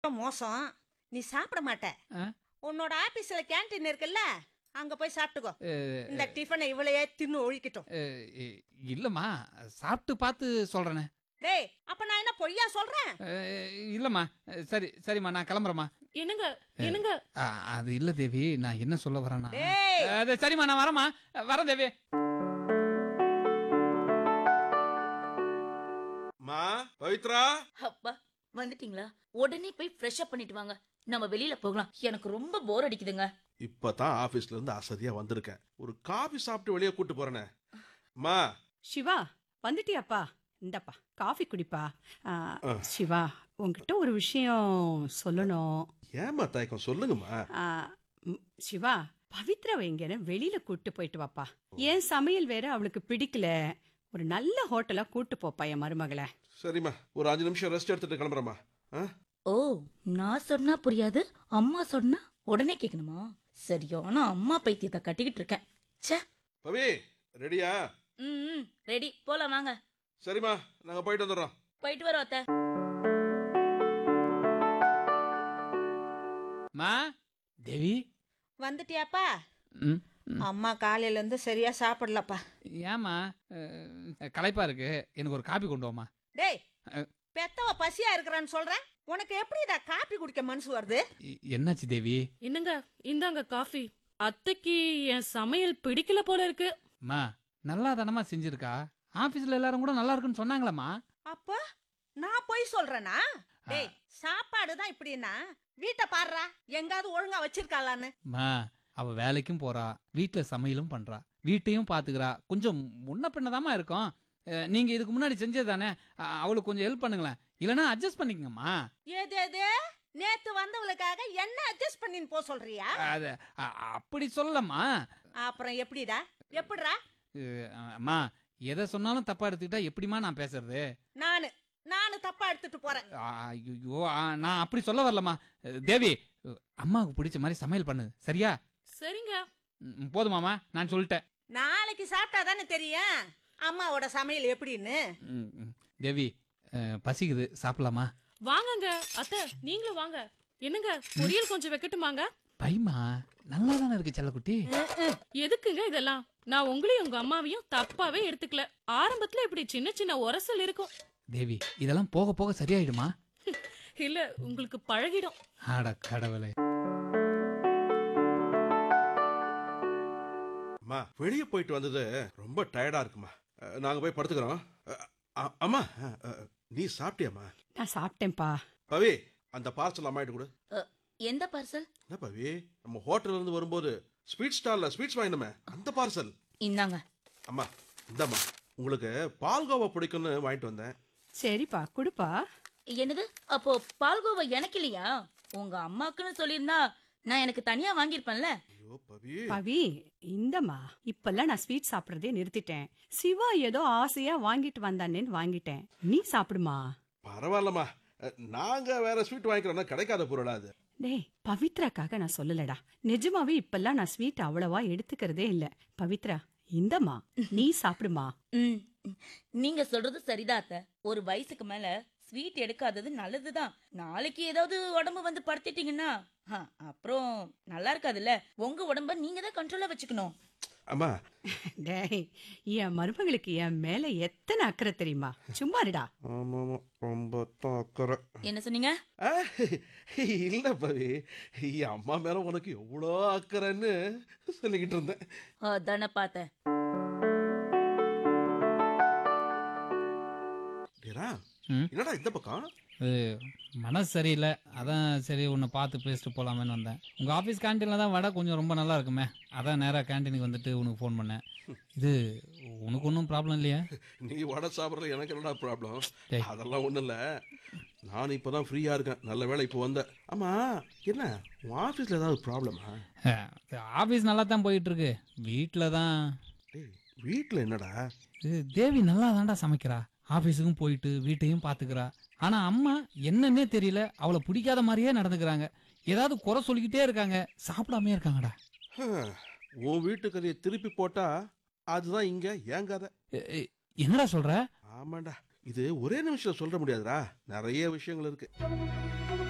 ரொம்ப மோசம் நீ சாப்பிட மாட்ட ஆ? உன்னோட ஆபீஸ்ல கேண்டீன் இருக்குல்ல அங்க போய் சாப்பிட்டுக்கோ அஹ், இந்த டிஃபனை இவளையே தின்னு ஒழிக்கட்டும் அஹ், இ- இல்லம்மா சாப்பிட்டு பார்த்து சொல்றேனே டேய் அப்ப நான் என்ன பொய்யா சொல்றேன் அஹ், இல்லம்மா அஹ், சரி சரிம்மா நான் கிளம்புறேம்மா என்னங்க என்னங்க அஹ், அது இல்ல தேவி நான் என்ன சொல்ல வரேன்னா டேய் அஹ், அது சரிம்மா நான் வரேம்மா அஹ், வரேன் தேவி மா பவித்ரா அப்பா வந்துட்டீங்களா உடனே போய் ஃப்ரெஷ் அப் பண்ணிட்டு வாங்க நம்ம வெளியில போகலாம் எனக்கு ரொம்ப போர் அடிக்குதுங்க இப்பதான் ஆபீஸ்ல இருந்து அசதியா வந்திருக்கேன் ஒரு காபி சாப்பிட்டு வெளியே கூட்டு போறேனே மா சிவா வந்துட்டியாப்பா இந்தப்பா காஃபி குடிப்பா ஆ, ஆ. சிவா உன்கிட்ட ஒரு விஷயம் சொல்லணும் ஏமா தயக்கம் சொல்லுங்கம்மா ஆ, ம், சிவா பவித்ராவை எங்கேன வெளியில கூட்டு போயிட்டு வாப்பா என் சமையல் வேற அவளுக்கு பிடிக்கல ஒரு நல்ல ஹோட்டலா கூட்டு போப்பா என் மருமகளை சரிம்மா ஒரு அஞ்சு நிமிஷம் ரெஸ்ட் எடுத்துட்டு கிளம்புறேம்மா ஆ? ஓ நான் சொன்னா புரியாது அம்மா சொன்னா உடனே கேட்கணுமா சரியான அம்மா பைத்தியத்தை கட்டிக்கிட்டு இருக்கேன் ச்சே பவி ரெடியா ம் ரெடி போலாம் வாங்க சரிம்மா நாங்க போயிட்டு வந்துடுறோம் போயிட்டு வரோம் அத்தை மா தேவி வந்துட்டியாப்பா ம், ம். அம்மா காலையில இருந்து சரியா சாப்பிடலப்பா ஏம்மா அஹ், களைப்பா இருக்கு எனக்கு ஒரு காபி கொண்டு வாமா டேய் அ. பெத்தவ பசியா இருக்கிறான்னு சொல்றேன் உனக்கு எப்படிடா காப்பி குடிக்க மனசு வருது என்னாச்சு தேவி என்னங்க இந்தாங்க காஃபி அத்தைக்கு என் சமையல் பிடிக்கல போல இருக்கு மா நல்லா தானமா செஞ்சிருக்கா ஆபீஸ்ல எல்லாரும் கூட நல்லா இருக்குன்னு சொன்னாங்களம்மா அப்ப நான் போய் சொல்றேனா டேய் சாப்பாடு தான் இப்படின்னா வீட்டை பாடுறா எங்காவது ஒழுங்கா வச்சிருக்காளான்னு மா அவ வேலைக்கும் போறா வீட்ல சமையலும் பண்றா வீட்டையும் பாத்துக்கிறா கொஞ்சம் முன்ன பின்னதாம்மா இருக்கும் அஹ், நீங்க இதுக்கு முன்னாடி செஞ்சது தானே அ- அவளுக்கு கொஞ்சம் ஹெல்ப் பண்ணுங்களேன் இல்லனா அட்ஜஸ்ட் பண்ணிக்கங்கம்மா ஏது ஏது நேத்து வந்தவளுக்காக என்ன அட்ஜஸ்ட் பண்ணின்னு போ சொல்றியா அது அ- அப்படி சொல்லம்மா அப்புறம் எப்படிடா எப்படிடா அஹ், அம்மா எதை சொன்னாலும் தப்பா எடுத்துக்கிட்டா எப்படிம்மா நான் பேசுறது நானு நானு தப்பா எடுத்துட்டு போறேன் ஐயோ நான் அப்படி சொல்ல வரலம்மா அஹ், தேவி அஹ், அம்மாவுக்கு பிடிச்ச மாதிரி சமையல் பண்ணு சரியா சரிங்க ம், போதுமாமா நான் சொல்லிட்டேன் நாளைக்கு சாப்பிட்டா தானே தெரியும் அம்மாவோட சமையல் எப்படின்னு ம், ம். தேவி அஹ், பசிக்குது சாப்பிடலாமா வாங்கங்க அத்தை நீங்களும் வாங்க என்னங்க பொரியல் கொஞ்சம் வைக்கட்டுமாங்க பைமா நல்லா தானே இருக்கு செல்லக்குட்டி எதுக்குங்க இதெல்லாம் நான் உங்களையும் உங்க அம்மாவையும் தப்பாவே எடுத்துக்கல ஆரம்பத்துல இப்படி சின்ன சின்ன உரசல் இருக்கும் தேவி இதெல்லாம் போக போக சரியாயிடுமா இல்ல உங்களுக்கு பழகிடும் ஆட கடவுளே அம்மா வெளியே போயிட்டு வந்தது ரொம்ப டயர்டா இருக்குமா அஹ், நாங்க போய் படுத்துக்கிறோம் அஹ், அ- அம்மா அஹ், அஹ், நீ சாப்பிட்டியாம்மா நான் சாப்பிட்டேன்ப்பா பவி அந்த பார்சல் அம்மாயிட்டு கொடு எந்த பார்சல் என்ன பவி நம்ம ஹோட்டல்ல இருந்து வரும்போது ஸ்வீட் ஸ்டால்ல ஸ்வீட்ஸ் வாங்கினோமே அந்த பார்சல் இந்தாங்க அம்மா இந்தாம்மா உங்களுக்கு பால்கோவா பிடிக்கும்னு வாங்கிட்டு வந்தேன் சரிப்பா கொடுப்பா என்னது அப்போ பால்கோவா எனக்கு இல்லையா உங்க அம்மாக்குன்னு சொல்லியிருந்தா நான் எனக்கு தனியா வாங்கியிருப்பேன்ல ஐயோ பவி பவி இந்தம்மா இப்பெல்லாம் நான் ஸ்வீட் சாப்பிடுறதே நிறுத்திட்டேன் சிவா ஏதோ ஆசையா வாங்கிட்டு வந்தானேன்னு வாங்கிட்டேன் நீ சாப்பிடுமா பரவாயில்லம்மா அஹ், நாங்க வேற ஸ்வீட் வாங்கிக்கிறோம்னா கிடைக்காத பொருளா அது டேய் பவித்ராக்காக நான் சொல்லலடா நிஜமாவே இப்பெல்லாம் நான் ஸ்வீட் அவ்வளவா எடுத்துக்கிறதே இல்ல பவித்ரா இந்தம்மா நீ சாப்பிடுமா ம் நீங்க சொல்றது சரிதான் அத்தை ஒரு வயசுக்கு மேல ஸ்வீட் எடுக்காதது நல்லதுதான் நாளைக்கு ஏதாவது உடம்பு வந்து படுத்திட்டீங்கன்னா ஆ, அப்புறம் நல்லா இருக்காதுல்ல உங்க உடம்ப நீங்க தான் கண்ட்ரோலா வச்சுக்கணும் அம்மா டேய் என் மருமகளுக்கு என் மேல எத்தனை அக்கறை தெரியுமா சும்மா இருடா ஆமா ஆமா ரொம்ப தான் அக்கறை என்ன சொன்னீங்க அஹ், இல்ல பவி என் அம்மா மேல உனக்கு எவ்வளோ அக்கறைன்னு சொல்லிக்கிட்டு இருந்தேன் அதானே பார்த்தேன் டேரா, ம்? என்னடா இந்த பக்கம் அது மனசு சரியில்லை அதான் சரி உன்னை பார்த்து பேசிட்டு போகலாமேன்னு வந்தேன் உங்கள் ஆஃபீஸ் கேன்டீனில் தான் வடை கொஞ்சம் ரொம்ப நல்லா இருக்குமே அதான் நேராக கேன்டீனுக்கு வந்துட்டு உனக்கு ஃபோன் பண்ணேன் இது உனக்கு ஒன்றும் ப்ராப்ளம் இல்லையா நீ வடை சாப்பிட்றது எனக்கு என்னடா ப்ராப்ளம் டேய். அதெல்லாம் ஒன்றும் இல்லை நான் இப்போ தான் ஃப்ரீயாக இருக்கேன் நல்ல வேளை இப்போ வந்தேன் ஆமாம் என்ன உன் ஆஃபீஸில் ஏதாவது ப்ராப்ளமா ஆஃபீஸ் நல்லா தான் போயிட்டுருக்கு வீட்டில் தான் டேய் வீட்டில் என்னடா இது தேவி நல்லா தான்டா சமைக்கிறா ஆஃபீஸுக்கும் போயிட்டு வீட்டையும் பார்த்துக்கிறா ஆனால் அம்மா என்னன்னே தெரியல அவளை பிடிக்காத மாதிரியே நடந்துக்கிறாங்க ஏதாவது குறை சொல்லிக்கிட்டே இருக்காங்க சாப்பிடாமே இருக்காங்கடா ஹம், உன் வீட்டு கதையை திருப்பி போட்டா அதுதான் இங்கே ஏன் கதை எ- எ- என்னடா சொல்ற ஆமாண்டா இது ஒரே நிமிஷம் சொல்ல முடியாதுடா நிறைய விஷயங்கள் இருக்கு